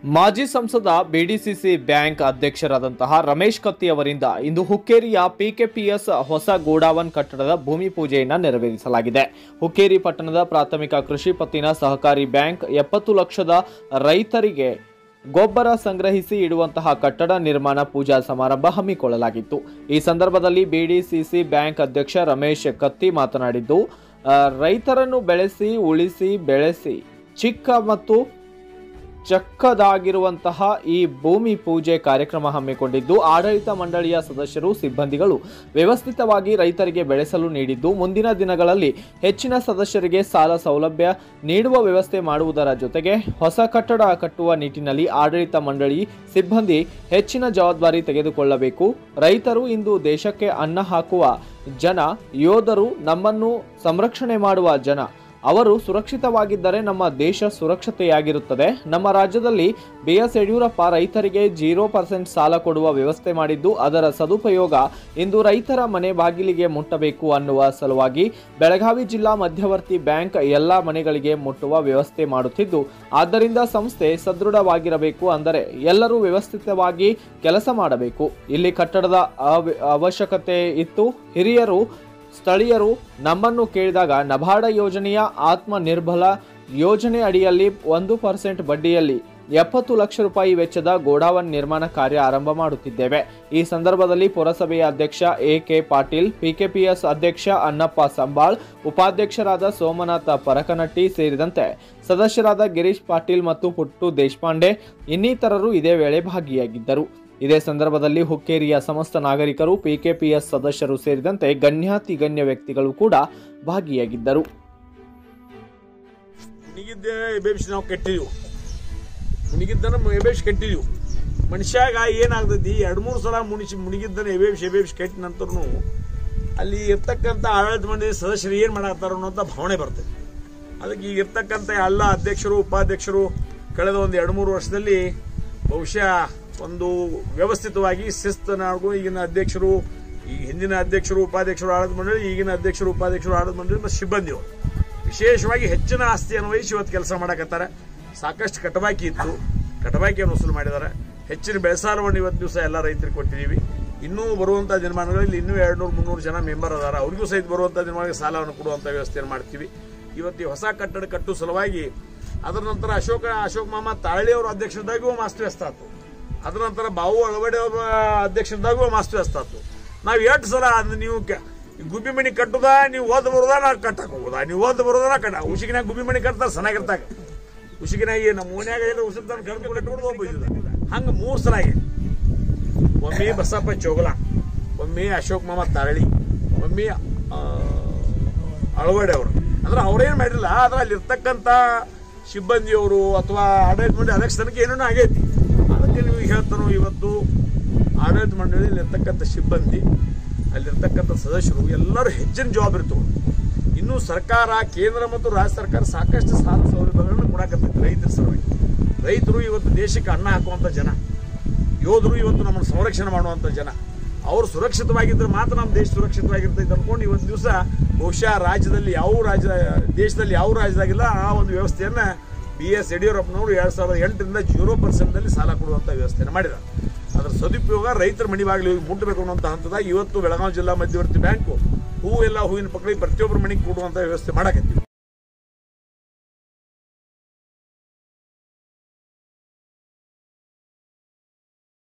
ಮಾಜಿ ಸಂಸದ ಬಿಡಿಸಿಸಿ ಬ್ಯಾಂಕ್ ಅಧ್ಯಕ್ಷರಾದಂತಹ ರಮೇಶ್ ಕತ್ತಿ ಅವರಿಂದ ಇಂದು ಹುಕ್ಕೇರಿಯ ಪಿಕೆಪಿಎಸ್ ಹೊಸ ಗೋಡಾವನ್ ಕಟ್ಟಡದ ಭೂಮಿ ಪೂಜೆಯನ್ನು ನೆರವೇರಿಸಲಾಗಿದೆ ಹುಕ್ಕೇರಿ ಪಟ್ಟಣದ ಪ್ರಾಥಮಿಕ ಕೃಷಿ ಪತ್ತಿನ ಸಹಕಾರಿ ಬ್ಯಾಂಕ್ ಎಪ್ಪತ್ತು ಲಕ್ಷದ ರೈತರಿಗೆ ಗೊಬ್ಬರ ಸಂಗ್ರಹಿಸಿ ಇಡುವಂತಹ ಕಟ್ಟಡ ನಿರ್ಮಾಣ ಪೂಜಾ ಸಮಾರಂಭ ಹಮ್ಮಿಕೊಳ್ಳಲಾಗಿತ್ತು ಈ ಸಂದರ್ಭದಲ್ಲಿ ಬಿಡಿಸಿಸಿ ಬ್ಯಾಂಕ್ ಅಧ್ಯಕ್ಷ ರಮೇಶ್ ಕತ್ತಿ ಮಾತನಾಡಿದ್ದು ಆ, ರೈತರನ್ನು ಬೆಳೆಸಿ ಉಳಿಸಿ ಬೆಳೆಸಿ ಚಿಕ್ಕ ಮತ್ತು ಚಕ್ಕದಾಗಿರುವಂತಹ ಈ ಭೂಮಿ ಪೂಜೆ ಕಾರ್ಯಕ್ರಮ ಹಮ್ಮಿಕೊಂಡಿದ್ದು ಆಡಳಿತ ಮಂಡಳಿಯ ಸದಸ್ಯರು ಸಿಬ್ಬಂದಿಗಳು ವ್ಯವಸ್ಥಿತವಾಗಿ ರೈತರಿಗೆ ಬೆಳೆಸಲು ನೀಡಿದ್ದು ಮುಂದಿನ ದಿನಗಳಲ್ಲಿ ಹೆಚ್ಚಿನ ಸದಸ್ಯರಿಗೆ ಸಾಲ ಸೌಲಭ್ಯ ನೀಡುವ ವ್ಯವಸ್ಥೆ ಮಾಡುವುದರ ಜೊತೆಗೆ ಹೊಸ ಕಟ್ಟಡ ಕಟ್ಟುವ ನಿಟ್ಟಿನಲ್ಲಿ ಆಡಳಿತ ಮಂಡಳಿ ಸಿಬ್ಬಂದಿ ಹೆಚ್ಚಿನ ಜವಾಬ್ದಾರಿ ತೆಗೆದುಕೊಳ್ಳಬೇಕು ರೈತರು ಇಂದು ದೇಶಕ್ಕೆ ಅನ್ನ ಹಾಕುವ ಜನ ಯೋಧರು ನಮ್ಮನ್ನು ಸಂರಕ್ಷಣೆ ಮಾಡುವ ಜನ ಅವರು ಸುರಕ್ಷಿತವಾಗಿದ್ದರೆ ನಮ್ಮ ದೇಶ ಸುರಕ್ಷತೆಯಾಗಿರುತ್ತದೆ ನಮ್ಮ ರಾಜ್ಯದಲ್ಲಿ ಬಿ ಎಸ್ ಯಡಿಯೂರಪ್ಪ ರೈತರಿಗೆ ಜೀರೋ ಪರ್ಸೆಂಟ್ ಸಾಲ ಕೊಡುವ ವ್ಯವಸ್ಥೆ ಮಾಡಿದ್ದು ಅದರ ಸದುಪಯೋಗ ಇಂದು ರೈತರ ಮನೆ ಬಾಗಿಲಿಗೆ ಮುಟ್ಟಬೇಕು ಅನ್ನುವ ಸಲುವಾಗಿ ಬೆಳಗಾವಿ ಜಿಲ್ಲಾ ಮಧ್ಯವರ್ತಿ ಬ್ಯಾಂಕ್ ಎಲ್ಲ ಮನೆಗಳಿಗೆ ಮುಟ್ಟುವ ವ್ಯವಸ್ಥೆ ಮಾಡುತ್ತಿದ್ದು ಆದ್ದರಿಂದ ಸಂಸ್ಥೆ ಸದೃಢವಾಗಿರಬೇಕು ಅಂದರೆ ಎಲ್ಲರೂ ವ್ಯವಸ್ಥಿತವಾಗಿ ಕೆಲಸ ಮಾಡಬೇಕು ಇಲ್ಲಿ ಕಟ್ಟಡದ ಅವ- ಅವಶ್ಯಕತೆ ಇತ್ತು ಹಿರಿಯರು ಸ್ಥಳೀಯರು ನಮ್ಮನ್ನು ಕೇಳಿದಾಗ ನಬಾರ್ಡ ಯೋಜನೆಯ ಆತ್ಮ ನಿರ್ಭಲ ಯೋಜನೆ ಅಡಿಯಲ್ಲಿ ಒಂದು ಪರ್ಸೆಂಟ್ ಬಡ್ಡಿಯಲ್ಲಿ ಎಪ್ಪತ್ತು ಲಕ್ಷ ರೂಪಾಯಿ ವೆಚ್ಚದ ಗೋಡಾವನ್ ನಿರ್ಮಾಣ ಕಾರ್ಯ ಆರಂಭ ಮಾಡುತ್ತಿದ್ದೇವೆ ಈ ಸಂದರ್ಭದಲ್ಲಿ ಪುರಸಭೆಯ ಅಧ್ಯಕ್ಷ ಎ ಕೆ ಪಾಟೀಲ್ ಪಿಕೆಪಿಎಸ್ ಅಧ್ಯಕ್ಷ ಅನ್ನಪ್ಪ ಸಂಬಾಳ್ ಉಪಾಧ್ಯಕ್ಷರಾದ ಸೋಮನಾಥ ಪರಕನಟ್ಟಿ ಸೇರಿದಂತೆ ಸದಸ್ಯರಾದ ಗಿರೀಶ್ ಪಾಟೀಲ್ ಮತ್ತು ಪುಟ್ಟು ದೇಶಪಾಂಡೆ ಇನ್ನಿತರರು ಇದೇ ವೇಳೆ ಭಾಗಿಯಾಗಿದ್ದರು ಇದೇ ಸಂದರ್ಭದಲ್ಲಿ ಹುಕ್ಕೇರಿಯ ಸಮಸ್ತ ನಾಗರಿಕರು ಪಿಕೆಪಿಎಸ್ ಸದಸ್ಯರು ಸೇರಿದಂತೆ ಗಣ್ಯಾತಿ ಗಣ್ಯ ವ್ಯಕ್ತಿಗಳು ಕೂಡ ಭಾಗಿಯಾಗಿದ್ದರು ಮುನಿಗಿದ್ದ ಎಬೇಬಿಸಿ ನಾವು ಕಟ್ಟಿದೀವಿ ಮುನಿಗಿದ್ದನ ಎಬೇಬಿಸಿ ಕಟ್ಟಿದೀವಿ ಮನುಷ್ಯಾಗ ಏನಾಗ್ತೈತಿ ಎರಡು ಮೂರು ಸಲ ಮುನಿಸಿ ಮುನಿಗಿದ್ದನ ಎಬೇಬಿಸಿ ಎಬೇಬಿಸಿ ಕಟ್ಟಿದ ನಂತರನು ಅಲ್ಲಿ ಇರ್ತಕ್ಕಂಥ ಆಡಳಿತ ಮಂಡಳಿ ಸದಸ್ಯರು ಏನು ಮಾಡಾಕ್ತಾರ ಅನ್ನೋಂಥ ಭಾವನೆ ಬರ್ತೈತಿ ಅದಕ್ಕೆ ಈಗ ಇರ್ತಕ್ಕಂಥ ಎಲ್ಲ ಅಧ್ಯಕ್ಷರು ಉಪಾಧ್ಯಕ್ಷರು ಕಳೆದ ಒಂದು ಎರಡು ಮೂರು ವರ್ಷದಲ್ಲಿ ಬಹುಶಃ ಒಂದು ವ್ಯವಸ್ಥಿತವಾಗಿ ಶಿಸ್ತನಾಗೂ ಈಗಿನ ಅಧ್ಯಕ್ಷರು ಈ ಹಿಂದಿನ ಅಧ್ಯಕ್ಷರು ಉಪಾಧ್ಯಕ್ಷರು ಆಡಳಿತ ಮಂಡಳಿ ಈಗಿನ ಅಧ್ಯಕ್ಷರು ಉಪಾಧ್ಯಕ್ಷರು ಆಡಳಿತ ಮಂಡಳಿ ಮತ್ತು ಸಿಬ್ಬಂದಿಗಳು ವಿಶೇಷವಾಗಿ ಹೆಚ್ಚಿನ ಆಸ್ತಿಯನ್ನು ವಹಿಸಿ ಇವತ್ತು ಕೆಲಸ ಮಾಡಕತ್ತಾರೆ ಸಾಕಷ್ಟು ಕಟಬಾಕಿ ಇತ್ತು ಕಟಬಾಕಿಯನ್ನು ವಸೂಲು ಮಾಡಿದ್ದಾರೆ ಹೆಚ್ಚಿನ ಬೆಳೆಸಾಲವನ್ನು ಇವತ್ತು ದಿವಸ ಎಲ್ಲ ರೈತರಿಗೆ ಕೊಟ್ಟಿದ್ದೀವಿ ಇನ್ನೂ ಬರುವಂಥ ದಿನಮಾನಗಳಲ್ಲಿ ಇನ್ನೂ ಎರಡು ನೂರು ಮುನ್ನೂರು ಜನ ಮೆಂಬರ್ ಅದಾರ ಅವ್ರಿಗೂ ಸಹಿತ ಬರುವಂಥ ದಿನಮಾನಗಳಿಗೆ ಸಾಲವನ್ನು ಕೊಡುವಂಥ ವ್ಯವಸ್ಥೆಯನ್ನು ಮಾಡ್ತೀವಿ ಇವತ್ತು ಈ ಹೊಸ ಕಟ್ಟಡ ಕಟ್ಟುವ ಸಲುವಾಗಿ ಅದರ ನಂತರ ಅಶೋಕ ಅಶೋಕ್ ಮಾಮ ತಾಳಿ ಅವರ ಅಧ್ಯಕ್ಷರದಾಗೂ ಮಾಸ್ತು ವ್ಯಸ್ತ ಆಯ್ತು ಅದರ ನಂತರ ಬಾವು ಅಳವಡೆ ಅವರ ಅಧ್ಯಕ್ಷರದಾಗೂ ಮಾಸ್ತು ವ್ಯಸ್ತ ಆಯ್ತು ನಾವು ಎಷ್ಟು ಸಲ ಅದನ್ನ ನೀವು ಕ- ಈ ಗುಬ್ಬಿ ಮಣಿ ಕಟ್ಟುದ ನೀವು ಓದ್ ಬರೋದ ನಾ ಕಟ್ಟಕ್ ಹೋಗುದ ನೀವು ಓದ್ ಬರೋದ ನಾ ಕಟ್ಟ ಉಸಿಗಿನಾಗ ಗುಬ್ಬಿ ಮಣಿ ಕಟ್ತಾರೆ ಚೆನ್ನಾಗಿರ್ತಾಗ ಉಸಿಗಿನಾಗ ನಮ್ಮ ಮನ್ಯಾಗ ಏನು ಉಸಿರು ತಂದು ಕಡ್ಕೊಂಡು ಕಟ್ಬಿಡ್ದು ಹೋಗ್ಬಿಟ್ಟಿದ ಹಂಗೆ ಮೂರು ಸಲ ಆಗಿದೆ ಒಮ್ಮೆ ಬಸಪ್ಪ ಚೋಗಲ ಒಮ್ಮೆ ಅಶೋಕ್ ಮಾಮ ತಾರಳಿ ಒಮ್ಮೆ ಆ, ಅಳವಡೆ ಅವರು ಅಂದ್ರೆ ಅವ್ರೇನು ಮಾಡಿರಲಿಲ್ಲ ಆದ್ರೆ ಅಲ್ಲಿ ಇರ್ತಕ್ಕಂಥ ಸಿಬ್ಬಂದಿಯವರು ಅಥವಾ ಆಡಳಿತ ಮಂಡಳಿ ಅಧ್ಯಕ್ಷ ತನಕ ಏನೇನೋ ಆಗೈತಿ ಅದಕ್ಕೆ ನೀವು ಹೇಳ್ತಾನೋ ಇವತ್ತು ಆಡಳಿತ ಮಂಡಳಿಯಲ್ಲಿ ಇರ್ತಕ್ಕಂಥ ಸಿಬ್ಬಂದಿ ಅಲ್ಲಿರ್ತಕ್ಕಂಥ ಸದಸ್ಯರು ಎಲ್ಲರೂ ಹೆಚ್ಚಿನ ಜವಾಬ್ದಾರಿ ತಗೊಂಡು ಇನ್ನೂ ಸರ್ಕಾರ ಕೇಂದ್ರ ಮತ್ತು ರಾಜ್ಯ ಸರ್ಕಾರ ಸಾಕಷ್ಟು ಸಾಲ ಸೌಲಭ್ಯಗಳನ್ನು ಕೊಡಕತ್ತೈತೆ ರೈತರ ಸಲುವಾಗಿ ರೈತರು ಇವತ್ತು ದೇಶಕ್ಕೆ ಅನ್ನ ಹಾಕುವಂಥ ಜನ ಯೋಧರು ಇವತ್ತು ನಮ್ಮನ್ನು ಸಂರಕ್ಷಣೆ ಮಾಡುವಂಥ ಜನ ಅವರು ಸುರಕ್ಷಿತವಾಗಿದ್ದರೆ ಮಾತ್ರ ನಮ್ಮ ದೇಶ ಸುರಕ್ಷಿತವಾಗಿರ್ತೈತೆ ಅಂದ್ಕೊಂಡು ಇವತ್ತು ದಿವಸ ಬಹುಶಃ ರಾಜ್ಯದಲ್ಲಿ ಯಾವ ರಾಜ್ಯ ದೇಶದಲ್ಲಿ ಯಾವ ರಾಜ್ಯದಾಗಿಲ್ಲ ಆ ಒಂದು ವ್ಯವಸ್ಥೆಯನ್ನು ಬಿ ಎಸ್ ಯಡಿಯೂರಪ್ಪನವರು ಎರಡು ಸಾವಿರದ ಎಂಟರಿಂದ ಜೀರೋ ಪರ್ಸೆಂಟ್ನಲ್ಲಿ ಸಾಲ ಕೊಡುವಂಥ ವ್ಯವಸ್ಥೆಯನ್ನು ಮಾಡಿದ್ದಾರೆ ಅದರ ಸದುಪಯೋಗ ರೈತರ ಮನೆ ಬಾಗಿಲಿಗೆ ಮುಟ್ಟಬೇಕು ಅನ್ನುವಂಥ ಹಂತದಾಗ ಇವತ್ತು ಬೆಳಗಾವಿ ಜಿಲ್ಲಾ ಮಧ್ಯವರ್ತಿ ಬ್ಯಾಂಕು ಹೂ ಎಲ್ಲ ಹೂವಿನ ಪಕ್ಕದಲ್ಲಿ ಪ್ರತಿಯೊಬ್ಬರ ಮನೆಗೆ ಕೊಡುವಂಥ ವ್ಯವಸ್ಥೆ ಮಾಡಕತ್ತೀವಿ